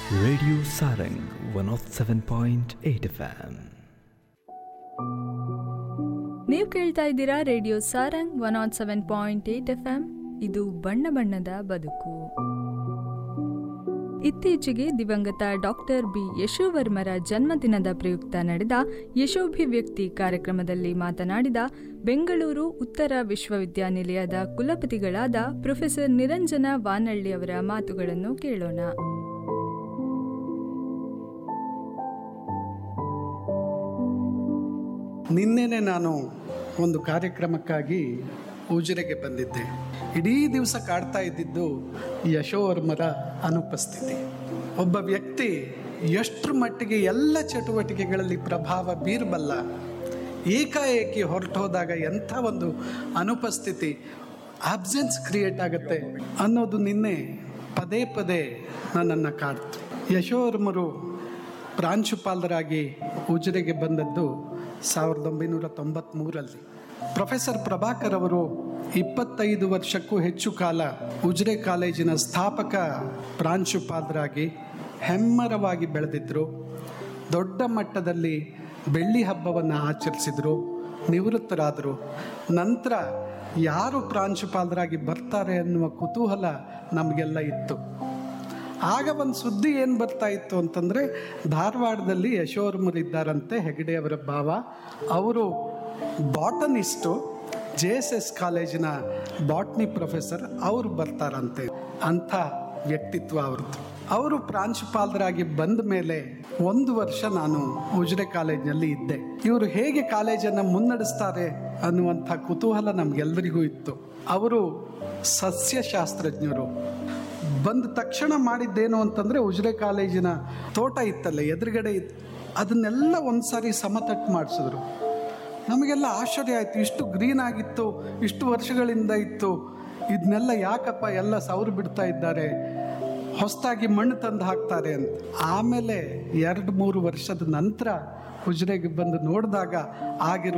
Radio Sarang 107.8 FM. ನೀವು ಕೇಳ್ತಾ ಇದ್ದೀರಾ radio Sarang one naught seven point eight F M ಇದು ಬಣ್ಣ ಬಣ್ಣದ ಬದುಕು ಇತ್ತೀಚೆಗೆ ದಿವಂಗತ ಡಾಕ್ಟರ್ ಬಿ ಯಶೋವರ್ಮರ ಜನ್ಮದಿನದ ಪ್ರಯುಕ್ತ ನಡೆದ ಯಶೋಭಿವ್ಯಕ್ತಿ ಕಾರ್ಯಕ್ರಮದಲ್ಲಿ ಮಾತನಾಡಿದ ಬೆಂಗಳೂರು ಉತ್ತರ ವಿಶ್ವವಿದ್ಯಾನಿಲಯದ ಕುಲಪತಿಗಳಾದ ಪ್ರೊಫೆಸರ್ ನಿರಂಜನ ವಾನಳ್ಳಿ ಅವರ ಮಾತುಗಳನ್ನು ಕೇಳೋಣ ನಿನ್ನೆನೆ ನಾನು ಒಂದು ಕಾರ್ಯಕ್ರಮಕ್ಕಾಗಿ ಉಜಿರೆಗೆ ಬಂದಿದ್ದೆ ಇಡೀ ದಿವಸ ಕಾಡ್ತಾ ಇದ್ದಿದ್ದು ಯಶೋವರ್ಮರ ಅನುಪಸ್ಥಿತಿ ಒಬ್ಬ ವ್ಯಕ್ತಿ ಎಷ್ಟರ ಮಟ್ಟಿಗೆ ಎಲ್ಲ ಚಟುವಟಿಕೆಗಳಲ್ಲಿ ಪ್ರಭಾವ ಬೀರಬಲ್ಲ ಏಕಾಏಕಿ ಹೊರಟೋದಾಗ ಎಂಥ ಒಂದು ಅನುಪಸ್ಥಿತಿ ಆಬ್ಸೆನ್ಸ್ ಕ್ರಿಯೇಟ್ ಆಗುತ್ತೆ ಅನ್ನೋದು ನಿನ್ನೆ ಪದೇ ಪದೇ ನನ್ನನ್ನು ಕಾಡ್ತು ಯಶೋವರ್ಮರು ಪ್ರಾಂಶುಪಾಲರಾಗಿ ಉಜಿರೆಗೆ ಬಂದದ್ದು ಸಾವಿರದ ಒಂಬೈನೂರ ತೊಂಬತ್ತ್ಮೂರಲ್ಲಿ ಪ್ರೊಫೆಸರ್ ಪ್ರಭಾಕರ್ ಅವರು ಇಪ್ಪತ್ತೈದು ವರ್ಷಕ್ಕೂ ಹೆಚ್ಚು ಕಾಲ ಉಜಿರೆ ಕಾಲೇಜಿನ ಸ್ಥಾಪಕ ಪ್ರಾಂಶುಪಾಲರಾಗಿ ಹೆಮ್ಮರವಾಗಿ ಬೆಳೆದಿದ್ದರು ದೊಡ್ಡ ಮಟ್ಟದಲ್ಲಿ ಬೆಳ್ಳಿ ಹಬ್ಬವನ್ನು ಆಚರಿಸಿದರು ನಿವೃತ್ತರಾದರು ನಂತರ ಯಾರು ಪ್ರಾಂಶುಪಾಲರಾಗಿ ಬರ್ತಾರೆ ಅನ್ನುವ ಕುತೂಹಲ ನಮಗೆಲ್ಲ ಇತ್ತು ಆಗ ಒಂದು ಸುದ್ದಿ ಏನು ಬರ್ತಾ ಇತ್ತು ಅಂತಂದರೆ ಧಾರವಾಡದಲ್ಲಿ ಯಶೋರ್ಮರಿದ್ದಾರಂತೆ ಹೆಗಡೆ ಅವರ ಭಾವ ಅವರು ಬಾಟನಿಸ್ಟು ಜೆ ಎಸ್ ಎಸ್ ಕಾಲೇಜಿನ ಬಾಟ್ನಿ ಪ್ರೊಫೆಸರ್ ಅವರು ಬರ್ತಾರಂತೆ ಅಂಥ ವ್ಯಕ್ತಿತ್ವ ಅವ್ರದ್ದು ಅವರು ಪ್ರಾಂಶುಪಾಲರಾಗಿ ಬಂದ ಮೇಲೆ ಒಂದು ವರ್ಷ ನಾನು ಉಜಿರೆ ಕಾಲೇಜಿನಲ್ಲಿ ಇದ್ದೆ ಇವರು ಹೇಗೆ ಕಾಲೇಜನ್ನು ಮುನ್ನಡೆಸ್ತಾರೆ ಅನ್ನುವಂಥ ಕುತೂಹಲ ನಮಗೆಲ್ಲರಿಗೂ ಇತ್ತು ಅವರು ಸಸ್ಯಶಾಸ್ತ್ರಜ್ಞರು ಬಂದ ತಕ್ಷಣ ಮಾಡಿದ್ದೇನು ಅಂತಂದರೆ ಉಜಿರೆ ಕಾಲೇಜಿನ ತೋಟ ಇತ್ತಲ್ಲ ಎದುರುಗಡೆ ಇತ್ತು ಅದನ್ನೆಲ್ಲ ಒಂದು ಸಾರಿ ಸಮತಟ್ಟು ಮಾಡಿಸಿದ್ರು ನಮಗೆಲ್ಲ ಆಶ್ಚರ್ಯ ಆಯಿತು ಇಷ್ಟು ಗ್ರೀನ್ ಆಗಿತ್ತು ಇಷ್ಟು ವರ್ಷಗಳಿಂದ ಇತ್ತು ಇದನ್ನೆಲ್ಲ ಯಾಕಪ್ಪ ಎಲ್ಲ ಸೌರು ಬಿಡ್ತಾ ಇದ್ದಾರೆ ಹೊಸದಾಗಿ ಮಣ್ಣು ತಂದು ಹಾಕ್ತಾರೆ ಅಂತ ಆಮೇಲೆ ಎರಡು ಮೂರು ವರ್ಷದ ನಂತರ ಉಜಿರೆಗೆ ಬಂದು ನೋಡಿದಾಗ ಆಗಿರುವ